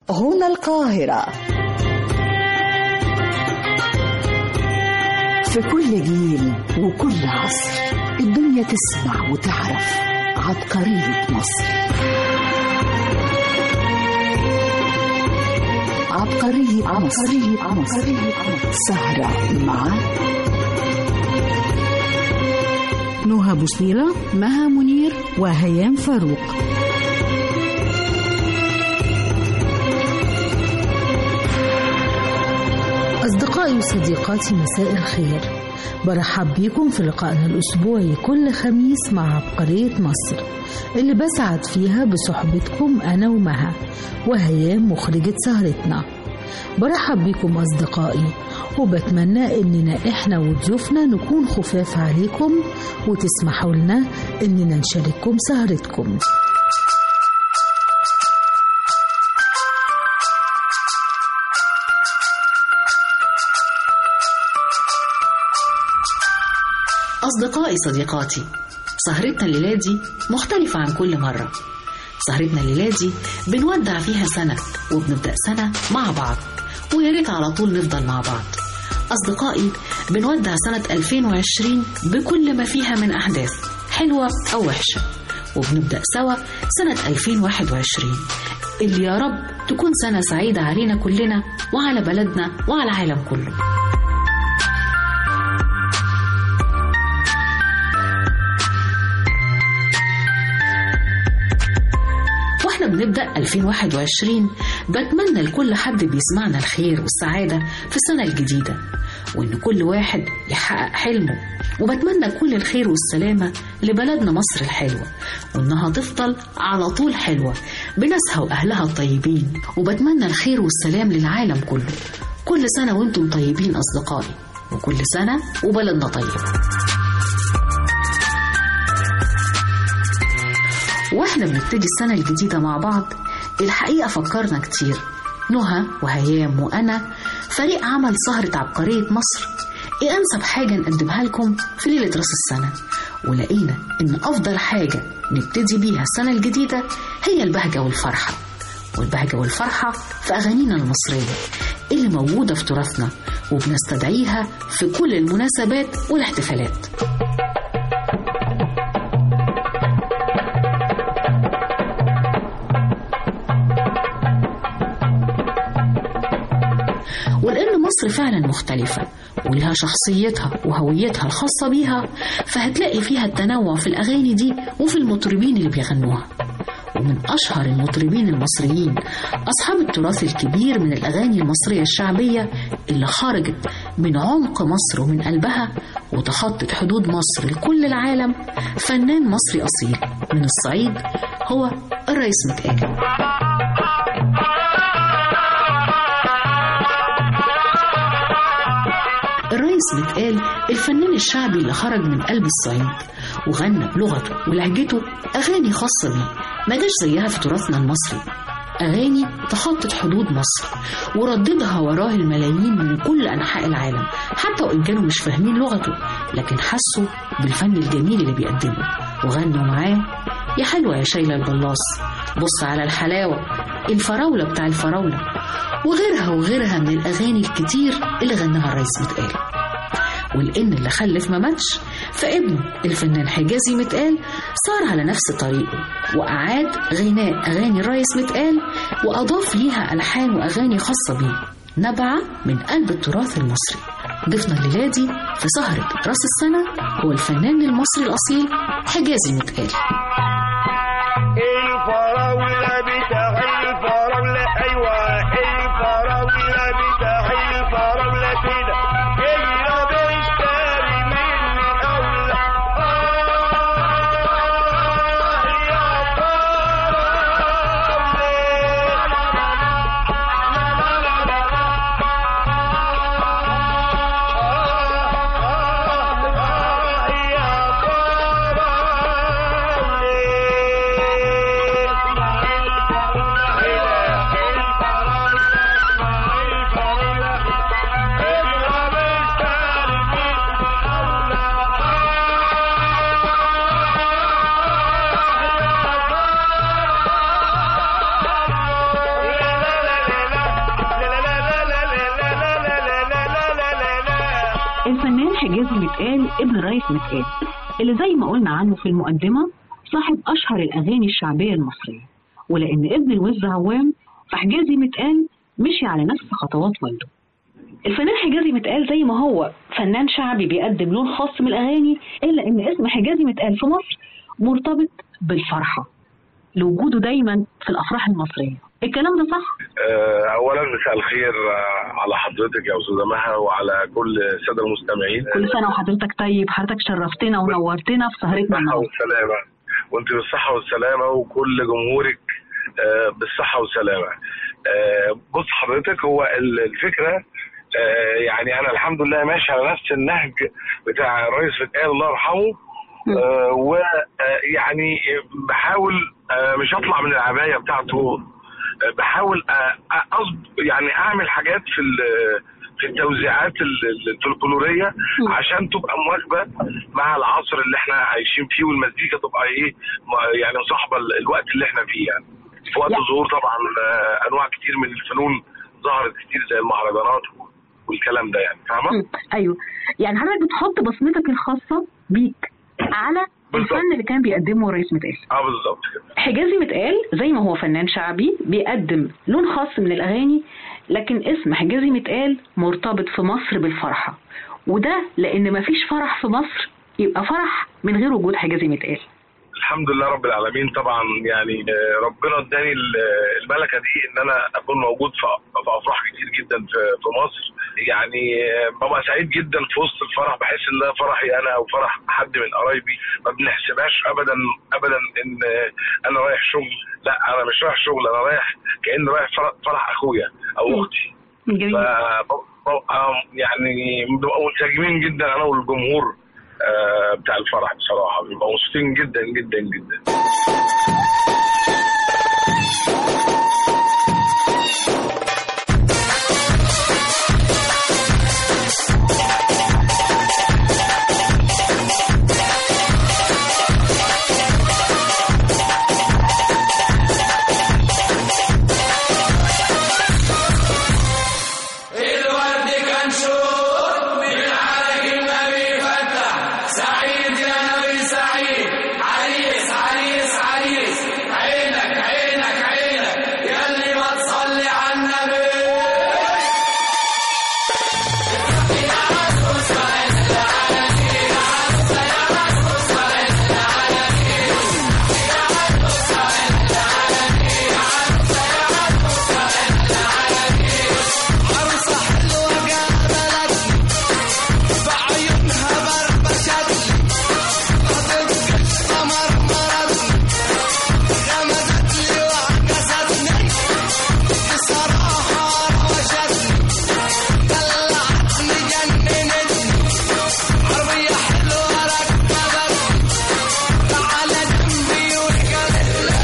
هنا القاهرة في كل جيل وكل عصر الدنيا تسمع وتعرف عبقرية مصر عبقرية عبقرية مصر سهرة مع نهى بوصيرة مها منير وهيام فاروق أصدقائي وصديقاتي مساء الخير برحب بيكم في لقائنا الأسبوعي كل خميس مع عبقرية مصر اللي بسعد فيها بصحبتكم أنا ومها وهيام مخرجة سهرتنا برحب بيكم أصدقائي وبتمنى إننا إحنا وضيوفنا نكون خفاف عليكم وتسمحوا لنا إننا نشارككم سهرتكم أصدقائي صديقاتي سهرتنا الليلة دي مختلفة عن كل مرة سهرتنا الليلة دي بنودع فيها سنة وبنبدأ سنة مع بعض ويا ريت على طول نفضل مع بعض أصدقائي بنودع سنة 2020 بكل ما فيها من أحداث حلوة أو وحشة وبنبدأ سوا سنة 2021 اللي يا رب تكون سنة سعيدة علينا كلنا وعلى بلدنا وعلى العالم كله واحنا بنبدأ 2021 بتمنى لكل حد بيسمعنا الخير والسعادة في السنة الجديدة وإن كل واحد يحقق حلمه وبتمنى كل الخير والسلامة لبلدنا مصر الحلوة وإنها تفضل على طول حلوة بناسها وأهلها الطيبين وبتمنى الخير والسلام للعالم كله كل سنة وانتم طيبين أصدقائي وكل سنة وبلدنا طيب واحنا بنبتدي السنة الجديدة مع بعض الحقيقة فكرنا كتير نهى وهيام وأنا فريق عمل سهرة عبقرية مصر إيه أنسب حاجة نقدمها لكم في ليلة راس السنة ولقينا إن أفضل حاجة نبتدي بيها السنة الجديدة هي البهجة والفرحة والبهجة والفرحة في أغانينا المصرية اللي موجودة في تراثنا وبنستدعيها في كل المناسبات والاحتفالات ولأن مصر فعلا مختلفة ولها شخصيتها وهويتها الخاصة بيها فهتلاقي فيها التنوع في الأغاني دي وفي المطربين اللي بيغنوها ومن أشهر المطربين المصريين أصحاب التراث الكبير من الأغاني المصرية الشعبية اللي خرجت من عمق مصر ومن قلبها وتخطت حدود مصر لكل العالم فنان مصري أصيل من الصعيد هو الرئيس متقاجل الرئيس متقال الفنان الشعبي اللي خرج من قلب الصعيد وغنى بلغته ولهجته أغاني خاصة بيه ما جاش زيها في تراثنا المصري أغاني تخطت حدود مصر ورددها وراه الملايين من كل أنحاء العالم حتى وإن كانوا مش فاهمين لغته لكن حسوا بالفن الجميل اللي بيقدمه وغنوا معاه يا حلوة يا شايلة البلاص بص على الحلاوة الفراولة بتاع الفراولة وغيرها وغيرها من الأغاني الكتير اللي غناها الرئيس متقال والإن اللي خلف ما ماتش فابنه الفنان حجازي متقال صار على نفس طريقه وأعاد غناء أغاني الرئيس متقال وأضاف ليها ألحان وأغاني خاصة بيه نبعة من قلب التراث المصري ضيفنا الليلة دي في سهرة راس السنة هو الفنان المصري الأصيل حجازي متقال الفراولة بتاع الفراولة أيوة الفراولة بتاع الفراولة كده هي بيشتري مني أولى آه يا فراولة حجازي متقال ابن الرئيس متقال اللي زي ما قلنا عنه في المقدمة صاحب أشهر الأغاني الشعبية المصرية ولأن ابن الوز عوام فحجازي متقال مشي على نفس خطوات والده الفنان حجازي متقال زي ما هو فنان شعبي بيقدم لون خاص من الأغاني إلا إن اسم حجازي متقال في مصر مرتبط بالفرحة لوجوده دايما في الأفراح المصرية الكلام ده صح؟ آه، اولا مساء الخير آه، على حضرتك يا استاذه مها وعلى كل الساده المستمعين كل سنة وحضرتك طيب حضرتك شرفتنا ونورتنا في سهرتنا بالصحه النهارده والسلامه وانت بالصحه والسلامه وكل جمهورك آه، بالصحه والسلامه آه، بص حضرتك هو ال- الفكره آه، يعني انا الحمد لله ماشي على نفس النهج بتاع الرئيس فتقال الله يرحمه ويعني بحاول آه، مش اطلع من العبايه بتاعته آه، بحاول آه، أصب يعني اعمل حاجات في ال- في التوزيعات ال- ال- الفلكلوريه عشان تبقى مواكبه مع العصر اللي احنا عايشين فيه والمزيكا تبقى ايه ما- يعني مصاحبه ال- الوقت اللي احنا فيه يعني في وقت يعني- ظهور طبعا آه، انواع كتير من الفنون ظهرت كتير زي المهرجانات والكلام ده يعني فاهمه؟ مم. ايوه يعني حضرتك بتحط بصمتك الخاصه بيك على بالظبط. الفن اللي كان بيقدمه الرئيس متقال اه بالظبط كده حجازي متقال زي ما هو فنان شعبي بيقدم لون خاص من الاغاني لكن اسم حجازي متقال مرتبط في مصر بالفرحه وده لان مفيش فرح في مصر يبقى فرح من غير وجود حجازي متقال الحمد لله رب العالمين طبعا يعني آه، ربنا اداني ال- الملكه دي ان انا اكون موجود في في افراح كتير جدا في في مصر يعني آه، ببقى سعيد جدا في وسط الفرح بحس ان ده فرحي انا او فرح حد من قرايبي ما بنحسبهاش ابدا ابدا ان آه، انا رايح شغل لا انا مش رايح شغل انا رايح كاني رايح فرح, فرح اخويا او اختي جميل فببقى يعني بنبقى منسجمين جدا انا والجمهور آه، بتاع الفرح بصراحه بنبقى مبسوطين جدا جدا جدا الورد كان شوق من على كلمة بيفتح سعيد يا نبي سعيد عريس عريس عريس عينك عينك عينك ياللي ما تصلي على النبي عروسة حلوة قابلتني بعيونها بربشتني خطت قشطة مرمرتني غمزت لي وعكستني بصراحة روشتني دلعتني جننتني عربية حلوة ركبتني تعالى جنبي وحكتني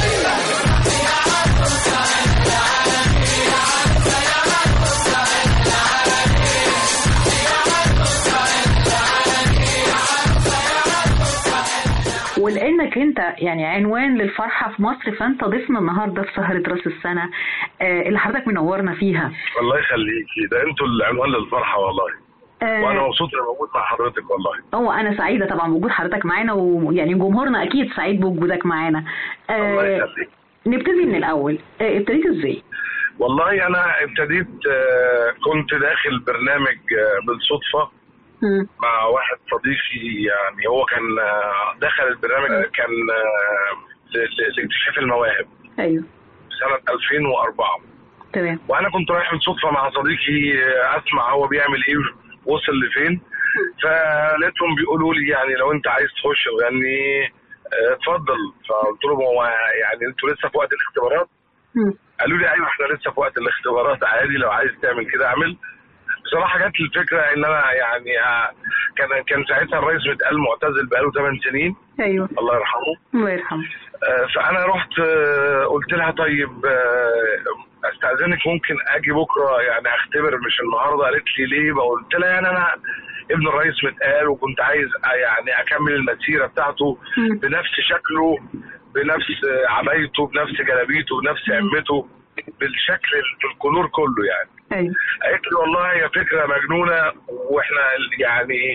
ولانك انت يعني عنوان للفرحه في مصر فانت ضيفنا النهارده في سهره راس السنه آه، اللي حضرتك منورنا فيها الله يخليكي ده انتوا العنوان للفرحه والله وانا آه، مبسوط اني موجود مع حضرتك والله هو انا سعيده طبعا بوجود حضرتك معانا ويعني جمهورنا اكيد سعيد بوجودك معانا الله آه، يخليك نبتدي من الاول آه، ابتديت ازاي والله انا ابتديت آه، كنت داخل برنامج آه، بالصدفه مم. مع واحد صديقي يعني هو كان آه، دخل البرنامج ده كان آه، ل- ل- لاكتشاف المواهب ايوه سنه 2004 تمام وانا كنت رايح بالصدفه مع صديقي آه، اسمع هو بيعمل ايه وصل لفين فلقيتهم بيقولوا لي يعني لو انت عايز تخش تغني آه، اتفضل فقلت لهم هو يعني انتوا لسه في وقت الاختبارات مم. قالوا لي ايوه احنا لسه في وقت الاختبارات عادي لو عايز تعمل كده اعمل بصراحه جت لي الفكره ان انا يعني آه، كان كان ساعتها الرئيس متقال معتزل بقاله 8 سنين ايوه الله يرحمه الله يرحمه آه، فانا رحت آه، قلت لها طيب آه، استاذنك ممكن اجي بكره يعني اختبر مش النهارده قالت لي ليه بقى قلت لها يعني انا ابن الرئيس متقال وكنت عايز آه، يعني اكمل المسيره بتاعته مم. بنفس شكله بنفس آه، عبايته بنفس جلابيته بنفس عمته بالشكل الكولور كله يعني ايوه قالت لي والله هي فكره مجنونه واحنا يعني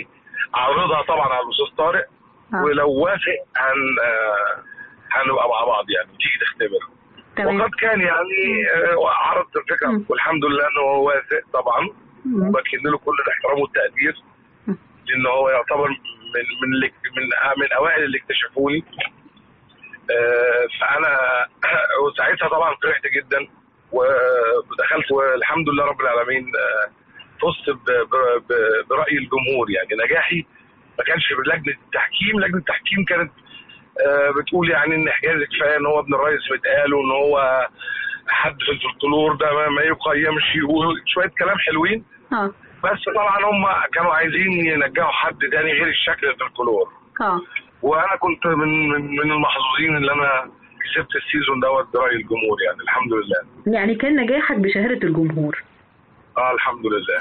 اعرضها طبعا على الاستاذ طارق آه. ولو وافق هن آه، هنبقى مع بعض يعني تيجي تختبر تمام وقد كان يعني آه، عرضت الفكره مم. والحمد لله انه هو وافق طبعا مم. وبكن له كل الاحترام والتقدير مم. لان هو يعتبر من من اللي- من من اوائل اللي اكتشفوني آه، فانا وساعتها طبعا فرحت جدا ودخلت والحمد لله رب العالمين آه، فزت ب- ب- ب- براي الجمهور يعني نجاحي ما كانش بلجنه التحكيم لجنه التحكيم كانت آه، بتقول يعني ان حجازي كفايه ان هو ابن الرئيس متقال وان هو حد في الفلكلور ده ما- ما يقيمش وشويه كلام حلوين اه بس طبعا هم كانوا عايزين ينجحوا حد تاني غير الشكل الفلكلور اه وانا كنت من من, من المحظوظين اللي انا كسبت السيزون دوت براي الجمهور يعني الحمد لله يعني كان نجاحك بشهاده الجمهور اه الحمد لله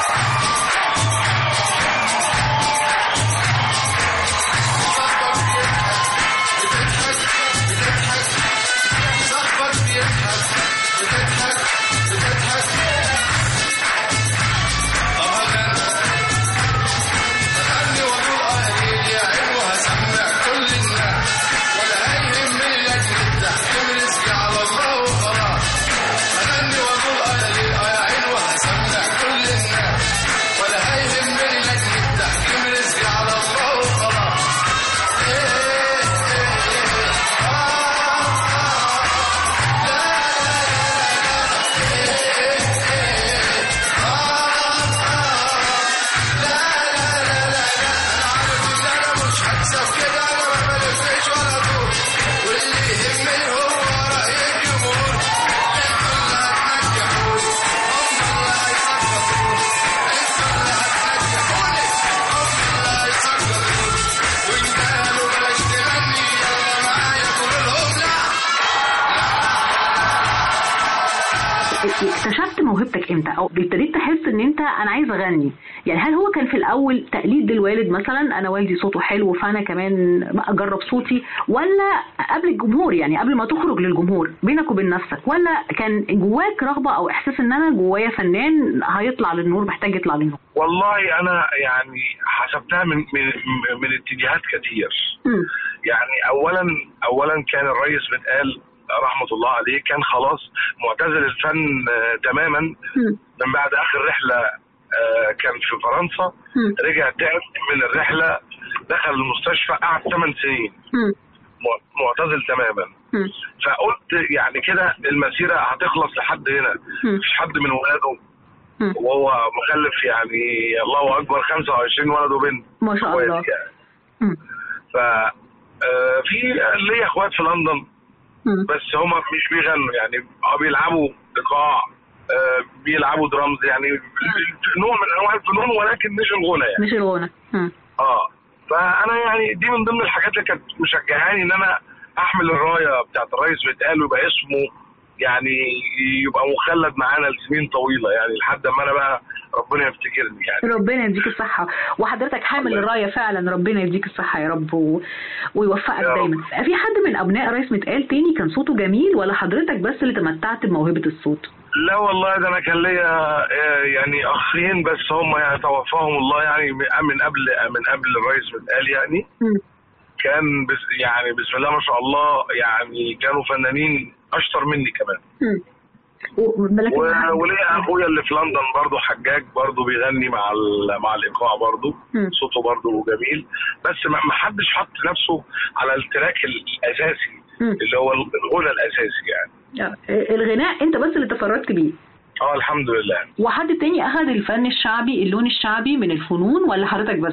اكتشفت موهبتك امتى او ابتديت تحس ان انت انا عايز اغني يعني هل هو كان في الاول تقليد للوالد مثلا انا والدي صوته حلو فانا كمان اجرب صوتي ولا قبل الجمهور يعني قبل ما تخرج للجمهور بينك وبين نفسك ولا كان جواك رغبه او احساس ان انا جوايا فنان هيطلع للنور محتاج يطلع للنور والله انا يعني حسبتها من من من اتجاهات كتير مم. يعني اولا اولا كان الرئيس متقال رحمه الله عليه كان خلاص معتزل الفن آه، تماما مم. من بعد اخر رحله آه، كان في فرنسا مم. رجع تعب من الرحله دخل المستشفى قعد 8 سنين مم. مع- معتزل تماما مم. فقلت يعني كده المسيره هتخلص لحد هنا مم. مفيش حد من ولاده مم. وهو مخلف يعني الله اكبر 25 ولد وبنت ما شاء الله إخوات يعني. مم. ف آه، في ليا اخوات في لندن مم. بس هم مش بيغنوا يعني اه بيلعبوا ايقاع آه، بيلعبوا درامز يعني نوع من انواع الفنون ولكن مش الغنى يعني مش الغنى مم. اه فانا يعني دي من ضمن الحاجات اللي كانت مشجعاني ان انا احمل الرايه بتاعت الرئيس بيتقال ويبقى اسمه يعني يبقى مخلد معانا لسنين طويله يعني لحد ما انا بقى ربنا يفتكرني يعني ربنا يديك الصحة وحضرتك حامل الله الراية فعلا ربنا يديك الصحة يا رب و... ويوفقك يا رب. دايما في حد من أبناء رئيس متقال تاني كان صوته جميل ولا حضرتك بس اللي تمتعت بموهبة الصوت؟ لا والله ده انا كان ليا آه، يعني اخين بس هم يعني توفاهم الله يعني من من قبل من قبل الرئيس متقال يعني مم. كان بس يعني بسم الله ما شاء الله يعني كانوا فنانين اشطر مني كمان مم. و- لكن و- وليا اخويا اللي في لندن برضه حجاج برضه بيغني مع ال- مع الايقاع برضه مم. صوته برضه جميل بس ما ما حدش حط نفسه على التراك الاساسي مم. اللي هو الغنى الاساسي يعني آه، الغناء انت بس اللي تفردت بيه اه الحمد لله وحد تاني اخذ الفن الشعبي اللون الشعبي من الفنون ولا حضرتك بس؟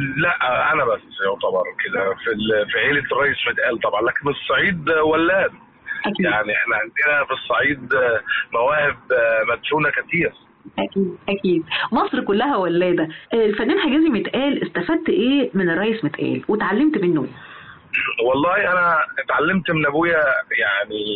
لا انا بس يعتبر كده في ال- في عيله الرئيس متقال طبعا لكن الصعيد ولاد اكيد يعني احنا عندنا في الصعيد مواهب مدفونه كتير اكيد اكيد مصر كلها ولاده الفنان حجازي متقال استفدت ايه من الرئيس متقال وتعلمت منه ايه؟ والله انا اتعلمت من ابويا يعني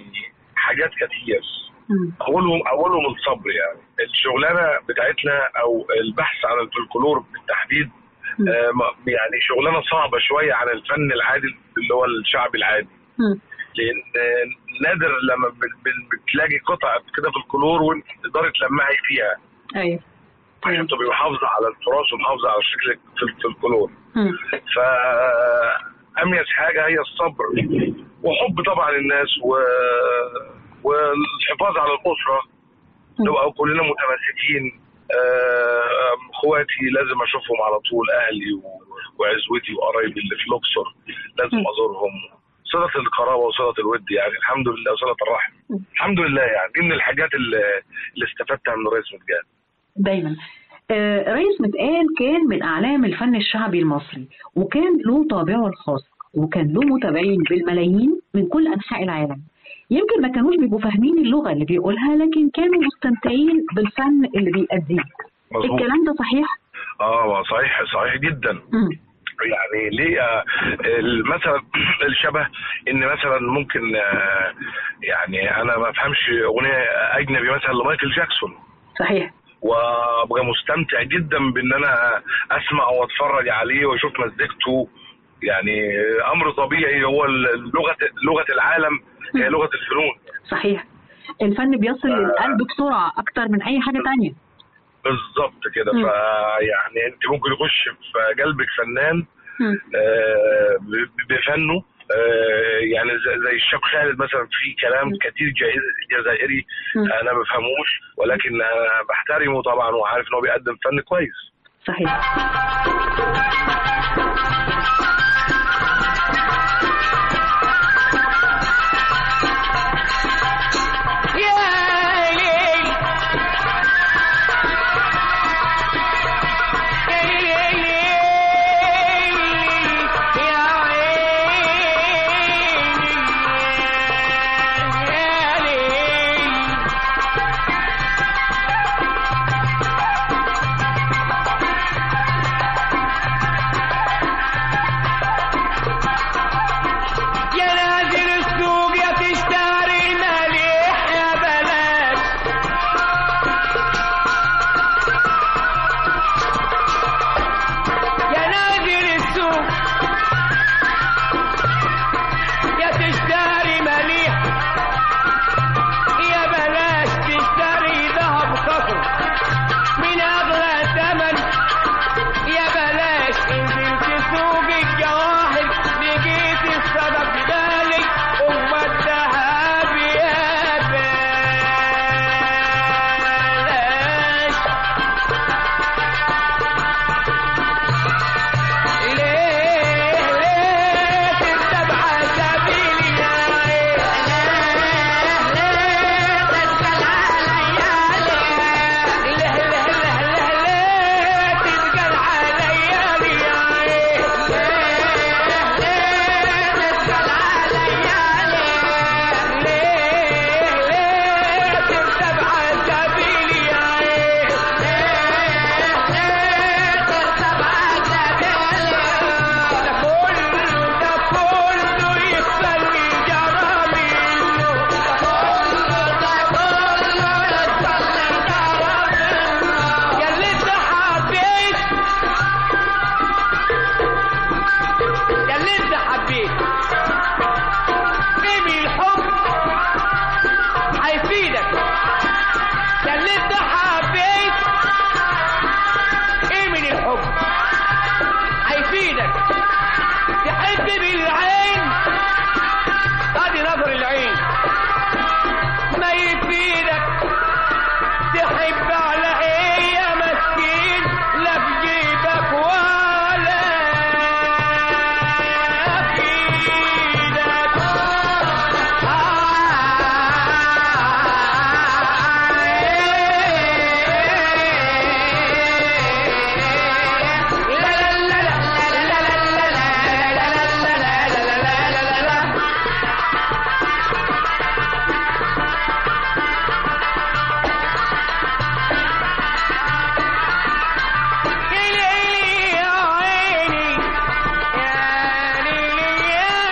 حاجات كتير مم. اولهم اولهم الصبر يعني الشغلانه بتاعتنا او البحث عن الفلكلور بالتحديد مم. آه، ما- يعني شغلانه صعبه شويه عن الفن العادي اللي هو الشعبي العادي مم. لان آه، نادر لما بت- بت- بتلاقي قطعه كده في الكلور وانت تقدري تلمعي فيها ايوه عشان تبقي محافظه على التراث ومحافظه على شكلك في في الكولور مم. ف اميز حاجه هي الصبر وحب طبعا الناس و... والحفاظ على الاسره نبقى كلنا متماسكين آه، اخواتي لازم اشوفهم على طول اهلي و- وعزوتي وقرايبي اللي في الاقصر لازم ازورهم صله القرابه وصله الود يعني الحمد لله وصله الرحم الحمد لله يعني دي من الحاجات اللي, اللي استفدتها من رئيس متجان دايما آه، رئيس متقال كان من أعلام الفن الشعبي المصري وكان له طابعه الخاص وكان له متابعين بالملايين من كل أنحاء العالم يمكن ما كانوش بيبقوا فاهمين اللغة اللي بيقولها لكن كانوا مستمتعين بالفن اللي بيأديه مظبوط الكلام ده صحيح؟ اه صحيح صحيح جدا مم. يعني ليه آه، مثلا الشبه ان مثلا ممكن آه، يعني انا ما افهمش اغنيه اجنبي مثلا لمايكل جاكسون صحيح وابقى مستمتع جدا بان انا اسمع واتفرج عليه واشوف مزيكته يعني امر طبيعي هو لغه لغه العالم هي لغه الفنون صحيح الفن بيصل للقلب بسرعة أكتر من أي حاجة تانية بالظبط كده مم. فيعني انت ممكن يخش في قلبك فنان مم. آه، ب- بفنه آه، يعني زي زي الشيخ خالد مثلا في كلام كتير جاي- جزائري مم. انا ما بفهموش ولكن انا بحترمه طبعا وعارف ان هو بيقدم فن كويس صحيح يا نازل السوق يا تشتري مليح يا بلاش يا نازل السوق يا تشتري مليح يا بلاش تشتري ذهب خصم من اغلى ثمن يا بلاش انزل سوق الجواهر لقيت السبب بالك ام الذهب يا بلاش ليه ليه تتبع سبيلي يا عين ليه تسأل عليا ليه ليه ليه ليه ليه تسأل عليا ليه يا عين ليه ليه تسأل عليا ليه ليه ليه تتبع سبيلي يا عين ليه ليه تتبع سبيلي ده كله ده كله يخلي جرامي ده كله ده كله يخلي جرامي يا اللي انت حبيت يا اللي انت حبيت قيمي الحب هيفيدك يا اللي انت حبيت قيمي الحب هيفيدك تحب بالعين ادي نظر العين ما يفيدك تحب على ايه يا مسكين لا في جيبك ولا في ايدك يا عيني يا ليلي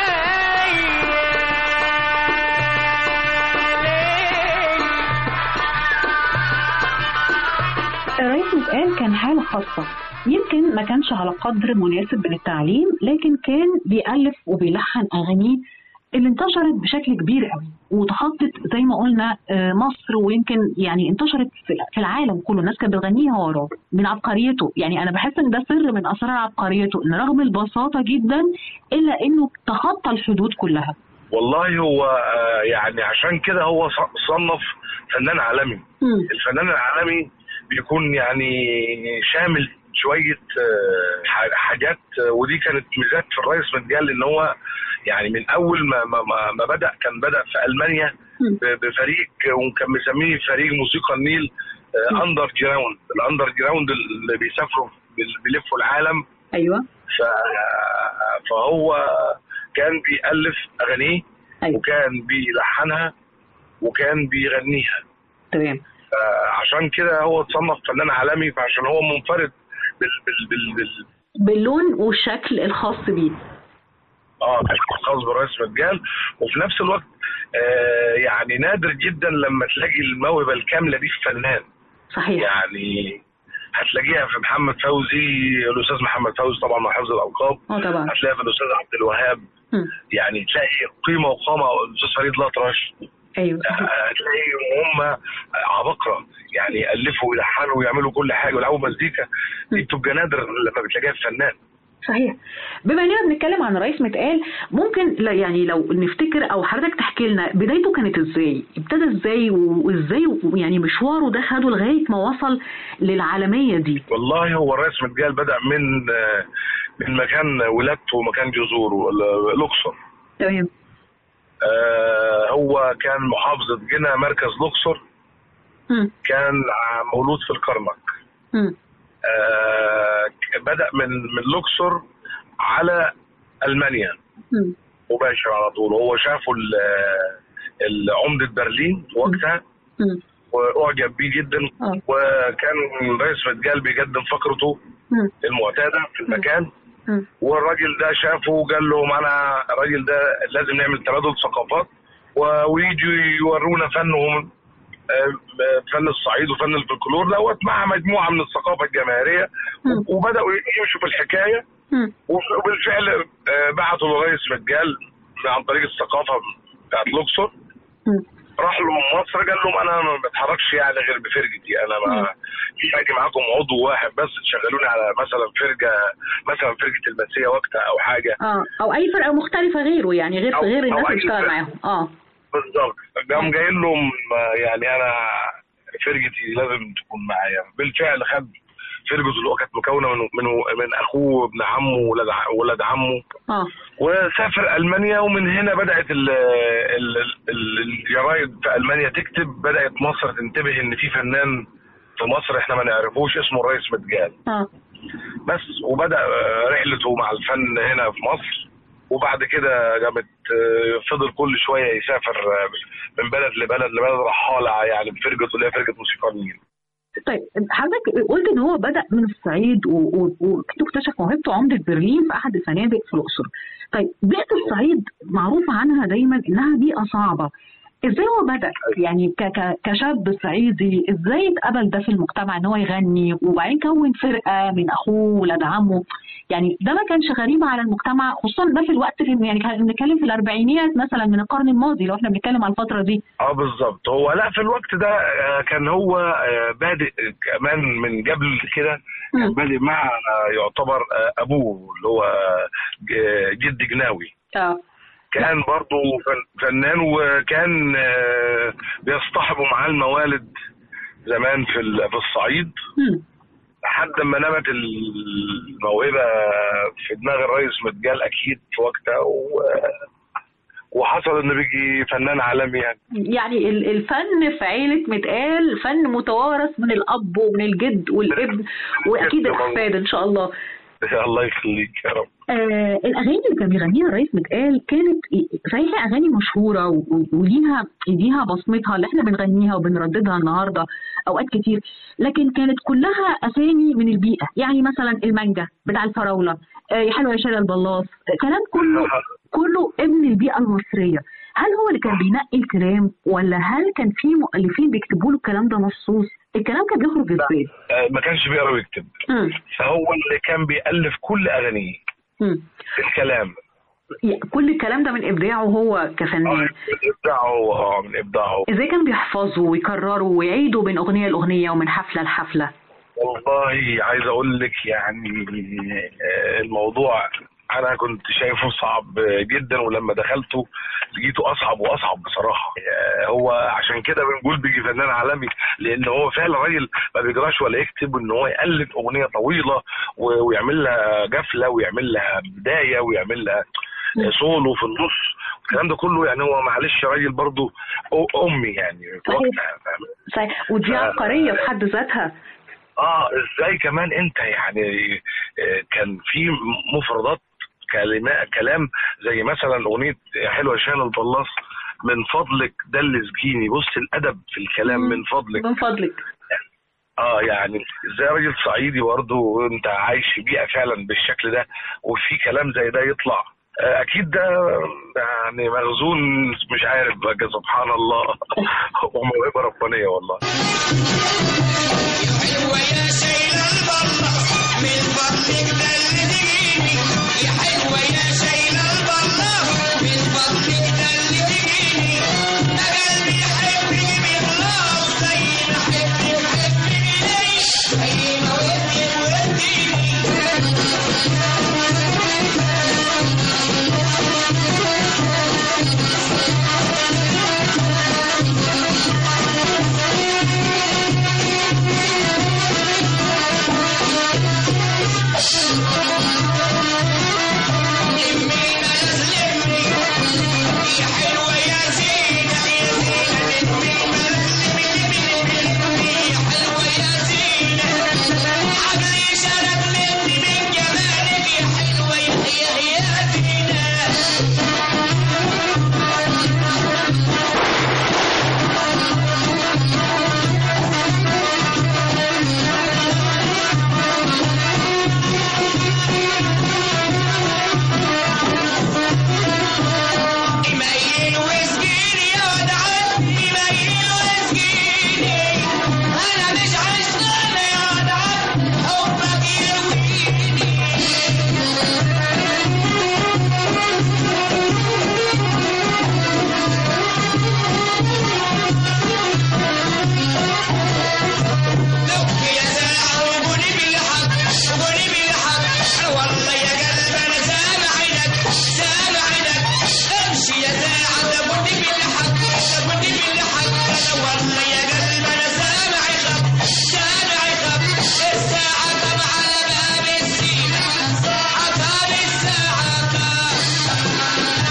الرئيس متقال كان حالة خاصة يمكن ما كانش على قدر مناسب من التعليم لكن كان بيألف وبيلحن أغانيه اللي انتشرت بشكل كبير قوي وتخطت زي ما قلنا آه، مصر ويمكن يعني انتشرت في في العالم كله الناس كانت بتغنيها وراه من عبقريته يعني انا بحس ان ده سر من اسرار عبقريته ان رغم البساطه جدا الا انه تخطى الحدود كلها والله هو آه، يعني عشان كده هو ص- صنف فنان عالمي الفنان العالمي بيكون يعني شامل شويه آه، ح- حاجات آه، ودي كانت ميزات في الرئيس متجال ان هو يعني من اول ما ما, ما, ما بدا كان بدا في المانيا ب- بفريق وكان مسميه فريق موسيقى النيل آه، اندر جراوند الاندر جراوند اللي بيسافروا بال- بيلفوا العالم ايوه ف- فهو كان بيألف أغانيه أيوة. وكان بيلحنها وكان بيغنيها تمام عشان كده هو اتصنف فنان عالمي فعشان هو منفرد بال بال بال, بال باللون والشكل الخاص بيه اه خاص بالرئيس مجال وفي نفس الوقت آه يعني نادر جدا لما تلاقي الموهبه الكامله دي في فنان صحيح يعني هتلاقيها في محمد فوزي الاستاذ محمد فوزي طبعا مع حفظ الالقاب اه طبعا هتلاقيها في الاستاذ عبد الوهاب مم. يعني تلاقي قيمه وقامه الاستاذ فريد الأطرش ايوه صحيح هتلاقي هم عباقره يعني يالفوا ويلحنوا ويعملوا كل حاجه ويلعبوا مزيكا دي بتبقى نادر لما بتلاقيها في فنان صحيح بما اننا بنتكلم عن رئيس متقال ممكن لا يعني لو نفتكر او حضرتك تحكي لنا بدايته كانت ازاي ابتدى ازاي وازاي يعني مشواره ده خده لغايه ما وصل للعالميه دي والله هو الرئيس متجال بدا من آه، من مكان ولادته ومكان جذوره ال- الاقصر تمام آه، هو كان محافظه جنة مركز الاقصر مم. كان ع- مولود في الكرنك مم. آه، بدا من من الاقصر على المانيا مم. مباشر على طول هو شافوا ال- ال- عمده برلين في وقتها مم. واعجب بيه جدا آه. وكان رئيس متجال بيقدم فقرته مم. المعتاده في المكان مم. والراجل ده شافه وقال لهم انا الراجل ده لازم نعمل تبادل ثقافات و- ويجوا يورونا فنهم آه، فن الصعيد وفن الفلكلور دوت مع مجموعه من الثقافه الجماهيريه مم. وبداوا يمشوا في الحكايه مم. وبالفعل آه، بعتوا لرئيس مجال عن طريق الثقافه بتاعت الاقصر مم. راح لهم مصر قال لهم انا ما بتحركش يعني غير بفرقتي انا ما مش هاجي معاكم عضو واحد بس تشغلوني على مثلا فرقه مثلا فرقه المنسيه وقتها او حاجه اه او اي فرقه مختلفه غيره يعني غير أو- غير أو الناس أي اللي بيشتغل فرقة. معاهم اه بالظبط قام جايين لهم آه، يعني انا فرقتي لازم تكون معايا بالفعل خد فرقته اللي هو كانت مكونه من من من اخوه ابن عمه ولاد ع- ولاد عمه اه وسافر المانيا ومن هنا بدات ال ال ال الجرايد في المانيا تكتب بدات مصر تنتبه ان في فنان في مصر احنا ما نعرفوش اسمه الرئيس متجال اه بس وبدا آه، رحلته مع الفن هنا في مصر وبعد كده قامت آه، فضل كل شويه يسافر آه، من بلد لبلد لبلد رحاله يعني بفرقته اللي هي فرقه موسيقى النيل طيب حضرتك قلت ان هو بدا من الصعيد و- و- واكتشف موهبته عمده برلين في احد الفنادق في الاقصر. طيب بيئه الصعيد معروف عنها دايما انها بيئه صعبه. ازاي هو بدا يعني ك- ك- كشاب صعيدي ازاي اتقبل ده في المجتمع ان هو يغني وبعدين كون فرقه من اخوه ولاد عمه يعني ده ما كانش غريب على المجتمع خصوصا ده في الوقت في يعني كان بنتكلم في الاربعينيات مثلا من القرن الماضي لو احنا بنتكلم على الفتره دي اه بالظبط هو لا في الوقت ده آه، كان هو آه، بادئ كمان من قبل كده كان مم. بادئ مع آه، يعتبر آه، ابوه اللي هو آه، ج- جد جناوي اه كان برضه فن- فنان وكان آه، بيصطحبوا معاه الموالد زمان في ال- في الصعيد مم. لحد ما نمت الموهبه في دماغ الرئيس متجال اكيد في وقتها و- وحصل انه بيجي فنان عالمي يعني يعني ال- الفن في عيلة متقال فن متوارث من الأب ومن الجد والابن وأكيد الأحفاد إن شاء الله الله يخليك يا رب آه الأغاني اللي كان بيغنيها الرئيس متقال كانت صحيح أغاني مشهورة و- وليها ليها بصمتها اللي احنا بنغنيها وبنرددها النهاردة أوقات كتير لكن كانت كلها أسامي من البيئة يعني مثلا المانجا بتاع الفراولة آه يا حلوة يا شارع البلاص آه، كلام كله كله ابن البيئة المصرية هل هو اللي كان بينقي الكلام ولا هل كان في مؤلفين بيكتبوا له الكلام ده مخصوص الكلام كان بيخرج ازاي آه، ما كانش بيقرا ويكتب مم. فهو اللي كان بيألف كل أغانيه مم. الكلام كل الكلام ده من ابداعه هو اه كفنان من ابداعه هو اه من ابداعه ازاي كان بيحفظه ويكرره ويعيده بين اغنيه لاغنيه ومن حفله لحفله والله عايز اقول لك يعني آه، الموضوع انا كنت شايفه صعب جدا ولما دخلته لقيته اصعب واصعب بصراحه آه، هو عشان كده بنقول بيجي فنان عالمي لان هو فعلا راجل ما بيجراش ولا يكتب ان هو يقلد اغنيه طويله و- ويعمل لها جفله ويعمل لها بدايه ويعمل لها سولو في النص الكلام ده كله يعني هو معلش راجل برضه أو- امي يعني في صحيح. وقتها فاهم صحيح. ودي آه. عبقريه في حد ذاتها اه ازاي كمان انت يعني آه، كان في مفردات كلمات كلام زي مثلا اغنيه يا حلوه شان البلاص من فضلك ده اللي سجيني بص الادب في الكلام مم. من فضلك من فضلك اه يعني ازاي راجل صعيدي برضه وانت عايش في بيئه فعلا بالشكل ده وفي كلام زي ده يطلع آه، اكيد ده يعني مخزون مش عارف بقى سبحان الله وموهبه ربانيه والله حلوة يا شايلة البلة من فضلك دلديني يا حلوة يا شايلة البلة من فضلك دلديني ده قلبي يحبك بإخلاص زي ما حبك حبك لي زي ما ودك وديني يا حلوة يا زينة يا زينة يا حلوة يا زينة عقلي شرب مني من جمالك يا حلوة يا يا يا زينة يميل ويسقيني يا ودعان يميل ويسقيني انا مش عشقان يا ودعان حبك يرويني لك يا ساعة وقولي بالحق وقولي بالحق والله يا قلب انا سامع لك سامع لك امشي يا ساعة وقولي بالحق وقولي بالحق انا والله يا قلب انا سامع خب سامع خب الساعة كم على باب السينة عقاب الساعة كم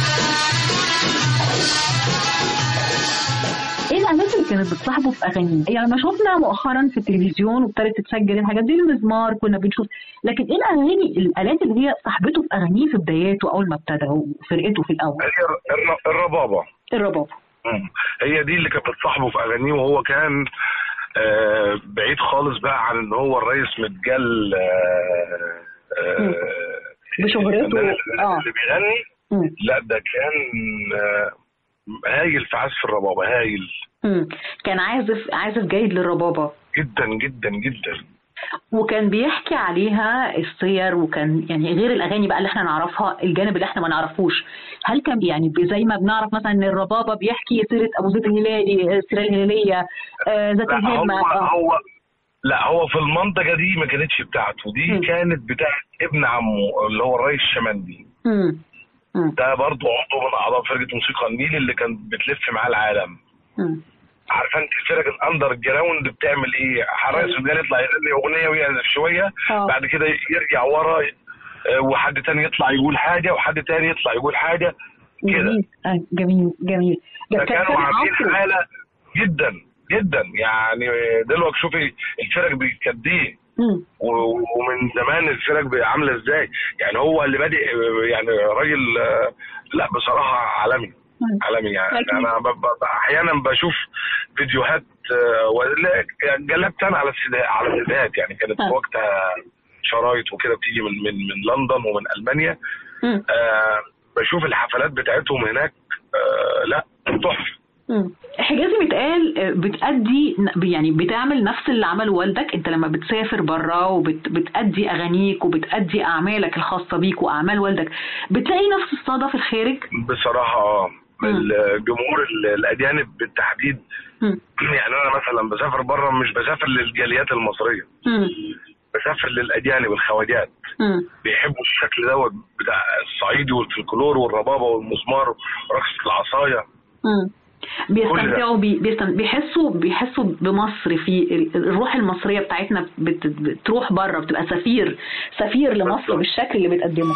ايه الالات اللي كانت بتصاحبه في اغانيه؟ يعني ما شفنا مؤخرا في التلفزيون وابتدت تتسجل الحاجات دي المزمار كنا بنشوف لكن ايه الاغاني الالات اللي هي صاحبته في اغانيه في بداياته اول ما ابتدى وفرقته في الاول؟ هي الر- الربابه الرباب مم. هي دي اللي كانت بتصاحبه في اغانيه وهو كان آه بعيد خالص بقى عن ان هو الرئيس متجل آه آه بشهرته، الفنان اللي- آه. اللي بيغني مم. لا ده كان آه هايل في عزف الربابه هايل مم. كان عازف عازف جيد للربابه جدا جدا جدا وكان بيحكي عليها السير وكان يعني غير الاغاني بقى اللي احنا نعرفها الجانب اللي احنا ما نعرفوش هل كان يعني ب- زي ما بنعرف مثلا ان الربابه بيحكي سيره ابو زيد الهلالي السيره الهلاليه آه، ذات لا هو الهمه آه. هو لا هو في المنطقه دي ما كانتش بتاعته دي مم. كانت بتاعت ابن عمه اللي هو الرئيس الشمندي مم. مم. ده برضه عضو من اعضاء فرقه موسيقى النيل اللي كانت بتلف معاه العالم مم. عارفه انت الفرق الاندر جراوند بتعمل ايه؟ حراس الرجال يطلع يغني اغنيه ويعزف شويه آه. بعد كده يرجع ورا آه، وحد تاني يطلع يقول حاجه وحد تاني يطلع يقول حاجه كده جميل آه، جميل جميل ده كان فكانوا فرق عاملين عصري. حاله جدا جدا يعني دلوقتي شوفي الفرق دي كانت ايه مم. و- ومن زمان الفرق بقى عامله ازاي يعني هو اللي بادئ يعني راجل آه، لا بصراحه عالمي مم. عالمي يعني أكيد. انا ب- ب- احيانا بشوف فيديوهات آه، ولا جلبت انا على السيدات على السيدات يعني كانت في آه. وقتها شرايط وكده بتيجي من من من لندن ومن المانيا مم. آه بشوف الحفلات بتاعتهم هناك آه لا تحفه مم. حجازي متقال آه، بتأدي يعني بتعمل نفس اللي عمله والدك انت لما بتسافر بره وبتأدي اغانيك وبتأدي اعمالك الخاصة بيك واعمال والدك بتلاقي نفس الصدى في الخارج بصراحه اه الجمهور ال- الاجانب بالتحديد مم. يعني انا مثلا بسافر بره مش بسافر للجاليات المصريه مم. بسافر للاجانب الخواجات مم. بيحبوا الشكل دوت بتاع الصعيدي والفلكلور والربابه والمزمار ورقصه العصايه مم. بيستمتعوا بي بيستم... بيحسوا بيحسوا بمصر في ال- الروح المصريه بتاعتنا بت... بتروح بره بتبقى سفير سفير لمصر بالشكل اللي بتقدمه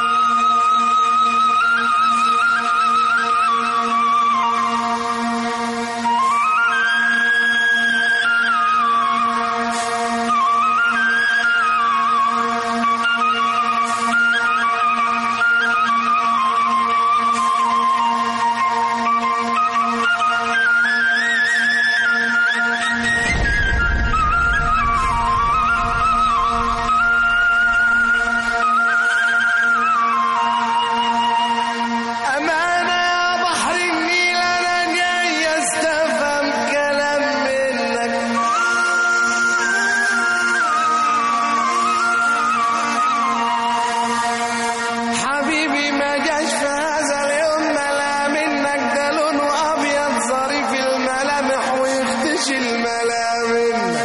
أمانة يا بحر النيل أنا جاي أستفهم كلام منك حبيبي ما جاش في هذا اليوم ملا منك ده لونه أبيض ظريف الملامح ويختشي الملامح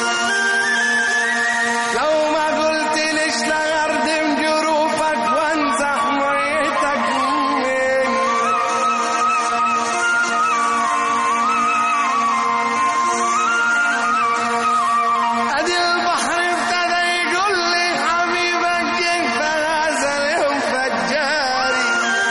لو ما قلت ليش لغردم جروفك وانزح ميتك مني ادي البحر ابتدى يقول لي حبيبك جه فهذا اليوم فجاري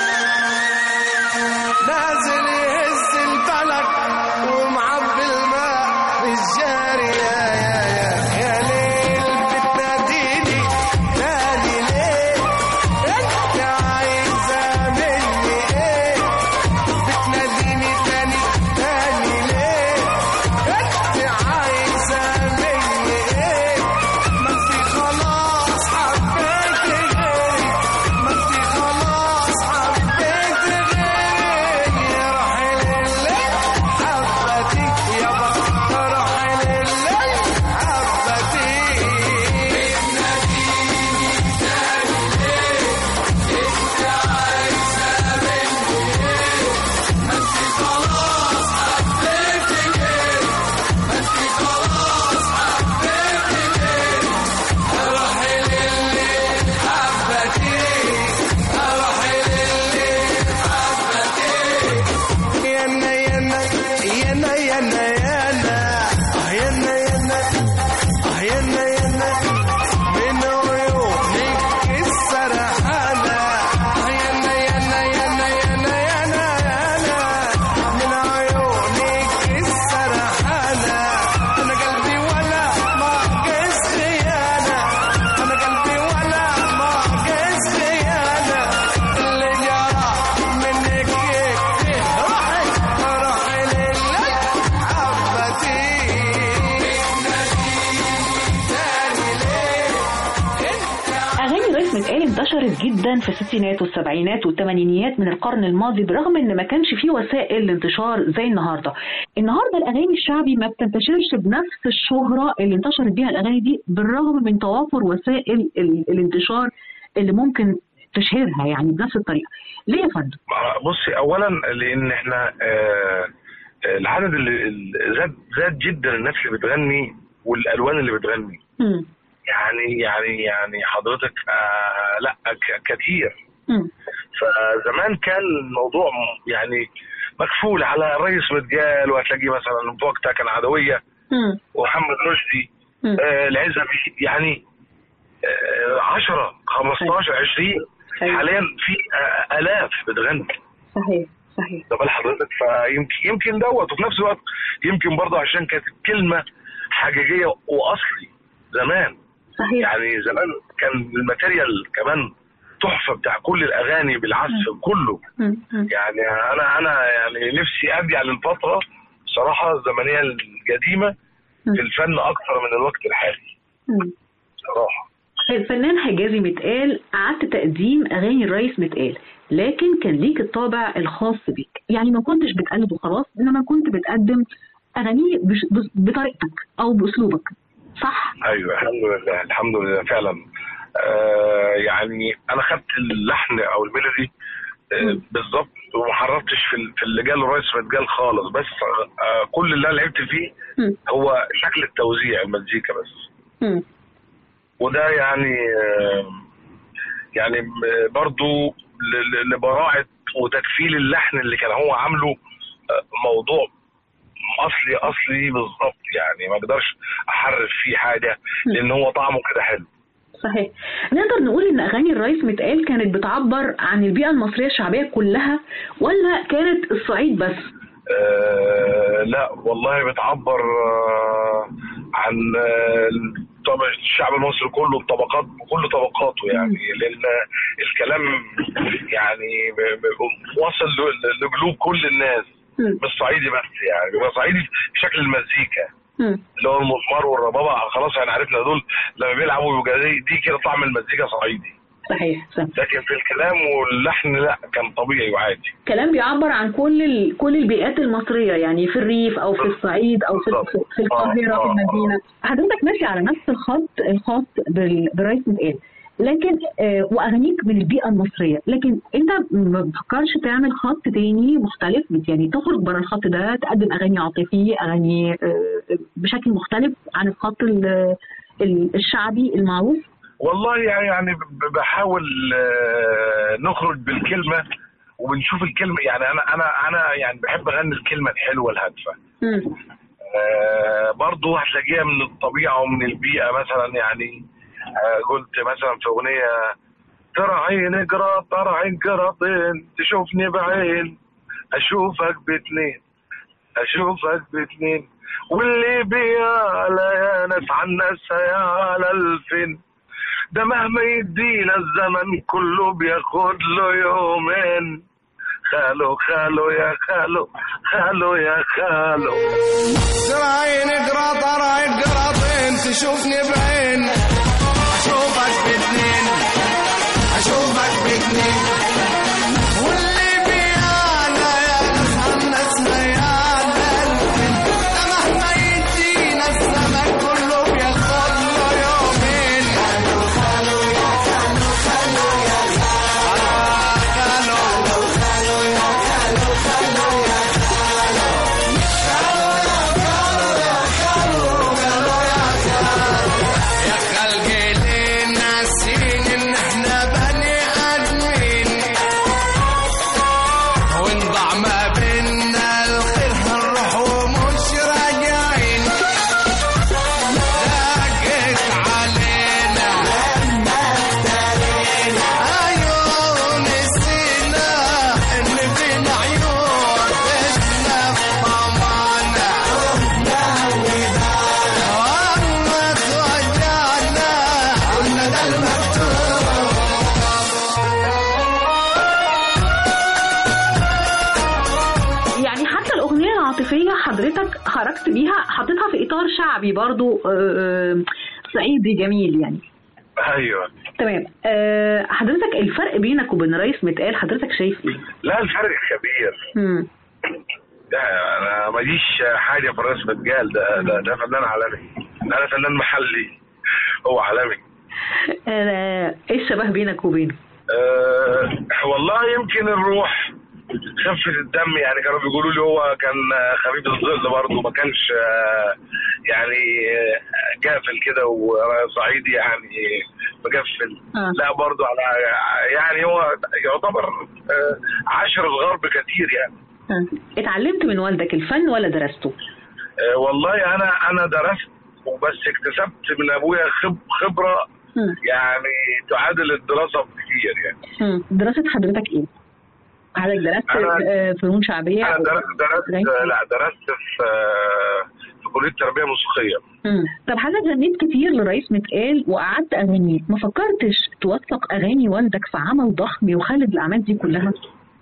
نازل يهز الفلك ومعبي الماء بالجاري يا يا يا يا ليل بتناديني نادي ليه انت عايزه مني ايه بتناديني تاني تاني ليه انت عايزه مني ايه ما انت خلاص حبيت غيري ما انت خلاص حبيت غيري يا روحي لله حبتي يا بخت روحي لله حبتي يانا يانا يانا يانا يانا آه يانا يانا آه يانا يانا من عيونك السرحانة آه يانا يانا يانا يانا يانا يانا من عيونك السرحانة أنا قلبي ولا ما قس خيانة أنا قلبي ولا ما قس خيانة اللي جرى منك يكفي روحي روحي لله حبتي اغاني ريس متقال انتشرت جدا في الستينات والسبعينات والثمانينيات من القرن الماضي برغم ان ما كانش فيه وسائل لانتشار زي النهارده النهارده الاغاني الشعبي ما بتنتشرش بنفس الشهره اللي انتشرت بيها الاغاني دي بالرغم من توافر وسائل ال- الانتشار اللي ممكن تشهرها يعني بنفس الطريقه ليه يا فندم بصي اولا لان احنا آه، آه، العدد اللي اللي زاد زاد جدا الناس اللي بتغني والالوان اللي بتغني مم. يعني يعني يعني حضرتك آه لا ك- كتير مم. فزمان كان الموضوع م- يعني مكفول على رئيس متقال وهتلاقي مثلا في وقتها كان عدويه مم. ومحمد رشدي مم. آه العزبي يعني آه 10 15 20 أيوة. حاليا في آه الاف بتغني صحيح صحيح ده بال حضرتك فيمكن يمكن دوت وفي نفس الوقت يمكن برضه عشان كانت الكلمه حقيقيه واصلي زمان صحيح يعني زمان كان الماتيريال كمان تحفه بتاع كل الاغاني بالعزف كله مم. مم. يعني انا انا يعني نفسي ارجع للفتره صراحه الزمنيه القديمه في الفن اكثر من الوقت الحالي مم. صراحه الفنان حجازي متقال قعدت تقديم اغاني الريس متقال لكن كان ليك الطابع الخاص بيك يعني ما كنتش بتقلد وخلاص انما كنت بتقدم اغاني بش- بس- بطريقتك او باسلوبك صح ايوه الحمد لله الحمد لله فعلا آه يعني انا خدت اللحن او الميلودي آه بالظبط وما حرفتش في ال- في اللي جال الرئيس متجال خالص بس آه كل اللي انا لعبت فيه مم. هو شكل التوزيع المزيكا بس مم. وده يعني آه، يعني م- برضو ل- ل- لبراعة وتكفيل اللحن اللي كان هو عامله آه، موضوع اصلي اصلي بالظبط يعني ما اقدرش احرف فيه حاجه لان هو طعمه كده حلو صحيح نقدر نقول ان اغاني الرئيس متقال كانت بتعبر عن البيئه المصريه الشعبيه كلها ولا كانت الصعيد بس آه لا والله بتعبر آه عن آه طبع الشعب المصري كله بطبقات بكل طبقاته يعني لان الكلام يعني ب- ب- وصل ل- لقلوب كل الناس مم. مش صعيدي بس يعني بيبقى صعيدي في شكل المزيكا مم. اللي هو المزمار والربابه خلاص احنا عرفنا دول لما بيلعبوا يبقى دي, دي كده طعم المزيكا صعيدي صحيح صح. لكن في الكلام واللحن لا كان طبيعي وعادي كلام بيعبر عن كل ال... كل البيئات المصريه يعني في الريف او في الصعيد او في بالظبط. في القاهره آه، في آه، المدينه حضرتك ماشي على نفس الخط الخاص بال... بالرئيس متقال لكن آه واغانيك من البيئه المصريه لكن انت ما بتفكرش تعمل خط تاني مختلف يعني تخرج بره الخط ده تقدم اغاني عاطفيه اغاني آه بشكل مختلف عن الخط ال- ال- الشعبي المعروف والله يعني يعني ب- بحاول آه، نخرج بالكلمه وبنشوف الكلمه يعني انا انا انا يعني بحب اغني الكلمه الحلوه الهادفه مم. آه، برضو هتلاقيها من الطبيعه ومن البيئه مثلا يعني آه، قلت مثلا في اغنيه ترى عيني قراط ترى عين قراطين تشوفني بعين اشوفك باتنين اشوفك باتنين واللي بيا لا يا ناس عن ناس يا على الفين ده مهما يدينا الزمن كله بياخد له يومين خالو خالو يا خالو خالو يا خالو ترى عيني قراط ترى عين قراطين تشوفني بعين اشوفك باتنين اشوفك باتنين واللي بيانا يا ناس ليالي ده مهما يدينا الزمن كله بياخد له يومين خالو خالو يا خالو خالو يا خالو خالو يا خالو خالو يا يا خلقي ليه ناسين ان احنا بني ادمين ونضع ما بينا الخير هنروح ومش راجعين ضاقت علينا عيون نسينا ان فينا عيون بسنا طمعنا وما توجعنا قلنا ده المكتوب يعني حتى الأغنية العاطفية حضرتك خرجت بيها حطيتها في إطار شعبي برضو آه، آه، صعيدي جميل يعني ايوه تمام آه، حضرتك الفرق بينك وبين رئيس متقال حضرتك شايف ايه؟ لا الفرق كبير مم. ده انا ماليش حاجه في الرسم متقال ده ده, ده فنان عالمي انا فنان محلي هو عالمي آه، ايه الشبه بينك وبينه؟ أه والله يمكن الروح خفة الدم يعني كانوا بيقولوا لي هو كان خفيف الظل برضه ما كانش آه، يعني آه، قافل كده وصعيدي يعني مقفل آه. لا برضه على يعني هو يعتبر آه، عاشر الغرب كتير يعني آه. اتعلمت من والدك الفن ولا درسته؟ آه، والله انا انا درست وبس اكتسبت من ابويا خب خبره مم. يعني تعادل الدراسه بكتير يعني مم. دراسة حضرتك ايه؟ حضرتك درست أنا- آه، فنون شعبية انا أو- درست درست درست- لا درست في آه، في كليه تربيه موسيقيه مم. طب حضرتك غنيت كتير لرئيس متقال وقعدت اغانيه ما فكرتش توثق اغاني والدك في عمل ضخم يخلد الاعمال دي كلها؟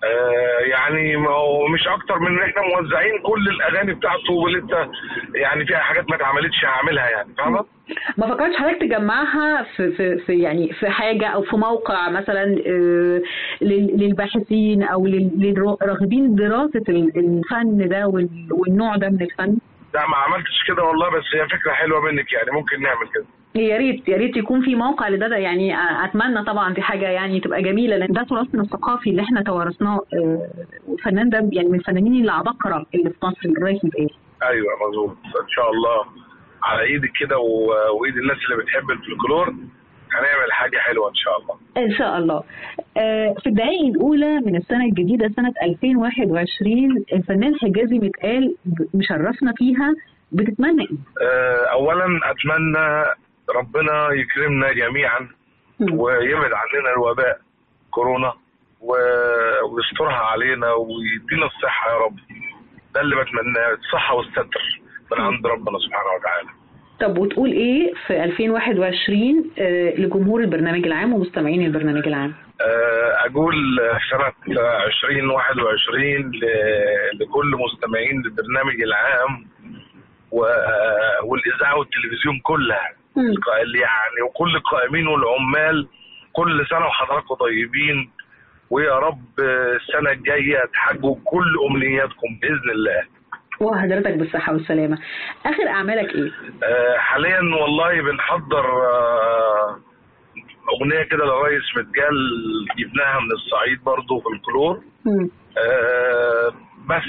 آه يعني ما هو مش اكتر من ان احنا موزعين كل الاغاني بتاعته ولسه يعني فيها حاجات ما اتعملتش هعملها يعني فاهمه؟ ما فكرتش حضرتك تجمعها في في في يعني في حاجه او في موقع مثلا آه، لل- للباحثين او لل- للراغبين دراسه ال- الفن ده وال- والنوع ده من الفن لا ما عملتش كده والله بس هي فكره حلوه منك يعني ممكن نعمل كده يا ريت يا ريت يكون في موقع لده ده يعني اتمنى طبعا دي حاجه يعني تبقى جميله لان ده تراثنا الثقافي اللي احنا توارثناه آه، والفنان ده يعني من الفنانين العباقره اللي في مصر الرئيس متقال ايوه مظبوط ان شاء الله على ايدك كده و- وايد الناس اللي بتحب الفلكلور هنعمل حاجه حلوه ان شاء الله ان شاء الله آه، في الدقائق الاولى من السنه الجديده سنه 2021 الفنان حجازي متقال مشرفنا فيها بتتمنى ايه؟ آه، اولا اتمنى ربنا يكرمنا جميعا ويبعد عننا الوباء كورونا و- ويسترها علينا ويدينا الصحه يا رب ده اللي بتمناه الصحه والستر من عند ربنا سبحانه وتعالى طب وتقول ايه في 2021 آه، لجمهور البرنامج العام ومستمعين البرنامج العام؟ آه، اقول سنه 2021 ل- لكل مستمعين البرنامج العام و- والاذاعه والتلفزيون كلها اللي يعني وكل القائمين والعمال كل سنه وحضراتكم طيبين ويا رب السنه الجايه تحققوا كل امنياتكم باذن الله وحضرتك بالصحه والسلامه. اخر اعمالك ايه؟ آه، حاليا والله بنحضر آه، اغنيه كده لريس متجال جبناها من الصعيد برضه في الكلور مم. آه، بس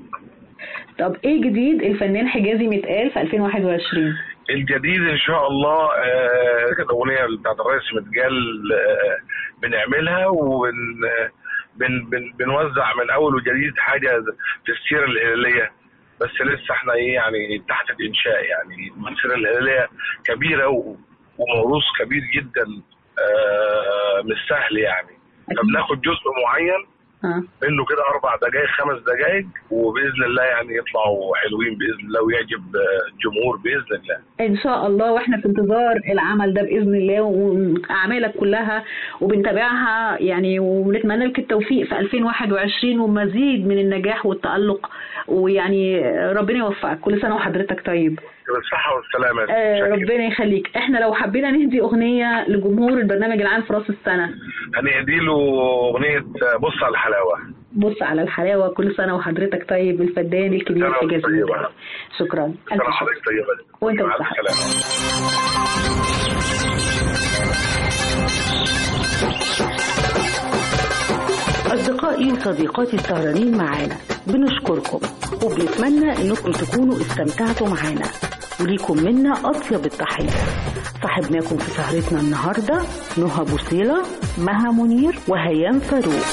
طب ايه جديد الفنان حجازي متقال في 2021 الجديد ان شاء الله آه، كانت اغنيه بتاعت الرئيس متجال آه، بنعملها وبن بن بن بنوزع من اول وجديد حاجه في السيره الهلاليه بس لسه احنا ايه يعني تحت الانشاء يعني السيره الهلاليه كبيره و- وموروث كبير جدا آه، مش سهل يعني فبناخد جزء معين اه منه كده اربع دقائق خمس دقائق وباذن الله يعني يطلعوا حلوين باذن الله ويعجب آه، الجمهور باذن الله ان شاء الله واحنا في انتظار العمل ده باذن الله واعمالك كلها وبنتابعها يعني ونتمنى لك التوفيق في 2021 ومزيد من النجاح والتالق ويعني ربنا يوفقك كل سنه وحضرتك طيب بالصحه والسلامه آه شكراً. ربنا يخليك احنا لو حبينا نهدي اغنيه لجمهور البرنامج العام في راس السنه هنهدي له اغنيه بص على الحلاوه بص على الحلاوه كل سنه وحضرتك طيب الفنان الكبير سنة وأنت حجازي طيبة. متقال. شكرا الف سنه شكر حضرتك طيبه وانت مع بالصحه السلامه أصدقائي وصديقاتي السهرانين معانا بنشكركم وبنتمنى إنكم تكونوا استمتعتوا معانا وليكم منا أطيب التحية صاحبناكم في سهرتنا النهاردة نهى بوصيلة مها منير وهيام فاروق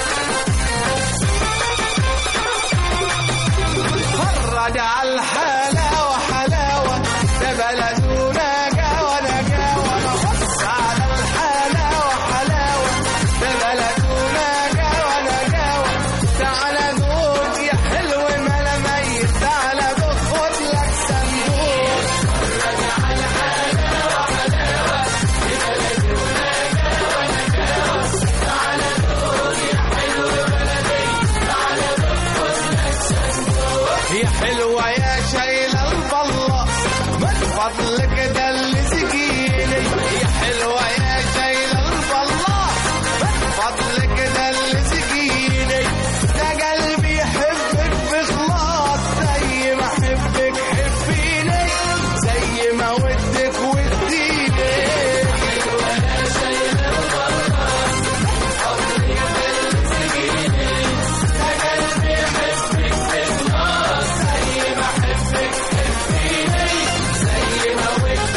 فرج على الحلاوة حلاوة ده بلدونا جاوة جاوة بص على الحلاوة حلاوة ده بلدونا جاوة جاوة تعالى دوق يا حلو ملا ميت تعالى دوق خد لك صندوق فرج على الحلاوة حلاوة ده بلدونا جاوة جاوة تعالى دوق يا حلو ملا ميت تعالى دوق خد لك صندوق يا حلوة يا شايلة البلة من فضلك ده اللي سجيني يا حلوة يا شايلة البلة من فضلك ده اللي سجيني ده قلبي يحبك بخلاص زي ما احبك حبيني زي ما ودك وديني حلوة يا شايلة البلة من فضلك ده اللي سجيني ده قلبي يحبك بخلاص زي ما احبك حبيني زي ما ودك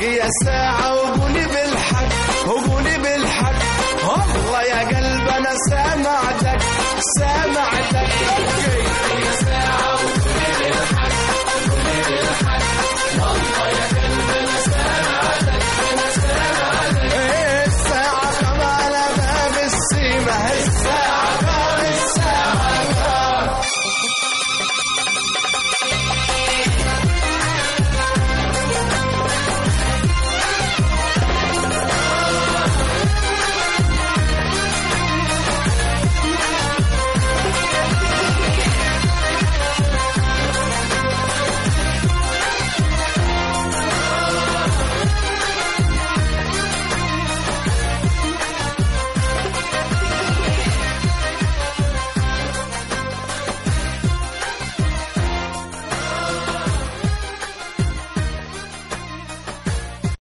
وابقي يا ساعة وقولي بالحق وقولي بالحق والله يا قلب انا سامعتك سامعتك